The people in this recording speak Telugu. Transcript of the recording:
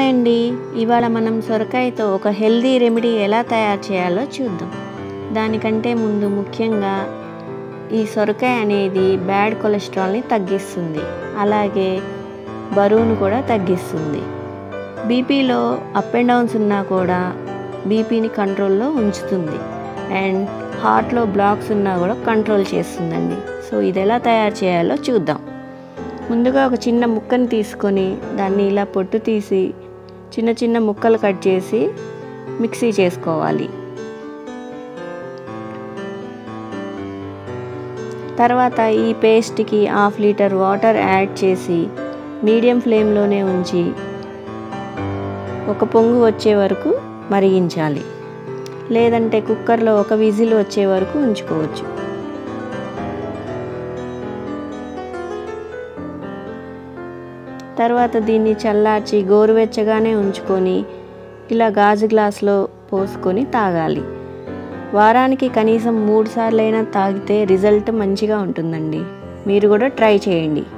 అండి ఇవాళ మనం సొరకాయతో ఒక హెల్దీ రెమెడీ ఎలా తయారు చేయాలో చూద్దాం దానికంటే ముందు ముఖ్యంగా ఈ సొరకాయ అనేది బ్యాడ్ కొలెస్ట్రాల్ని తగ్గిస్తుంది అలాగే బరువును కూడా తగ్గిస్తుంది బీపీలో అప్ అండ్ డౌన్స్ ఉన్నా కూడా బీపీని కంట్రోల్లో ఉంచుతుంది అండ్ హార్ట్లో బ్లాక్స్ ఉన్నా కూడా కంట్రోల్ చేస్తుందండి సో ఇది ఎలా తయారు చేయాలో చూద్దాం ముందుగా ఒక చిన్న ముక్కని తీసుకొని దాన్ని ఇలా పొట్టు తీసి చిన్న చిన్న ముక్కలు కట్ చేసి మిక్సీ చేసుకోవాలి తర్వాత ఈ పేస్ట్కి హాఫ్ లీటర్ వాటర్ యాడ్ చేసి మీడియం ఫ్లేమ్లోనే ఉంచి ఒక పొంగు వచ్చే వరకు మరిగించాలి లేదంటే కుక్కర్లో ఒక విజిల్ వచ్చే వరకు ఉంచుకోవచ్చు తర్వాత దీన్ని చల్లార్చి గోరువెచ్చగానే ఉంచుకొని ఇలా గాజు గ్లాస్లో పోసుకొని తాగాలి వారానికి కనీసం మూడు సార్లైనా తాగితే రిజల్ట్ మంచిగా ఉంటుందండి మీరు కూడా ట్రై చేయండి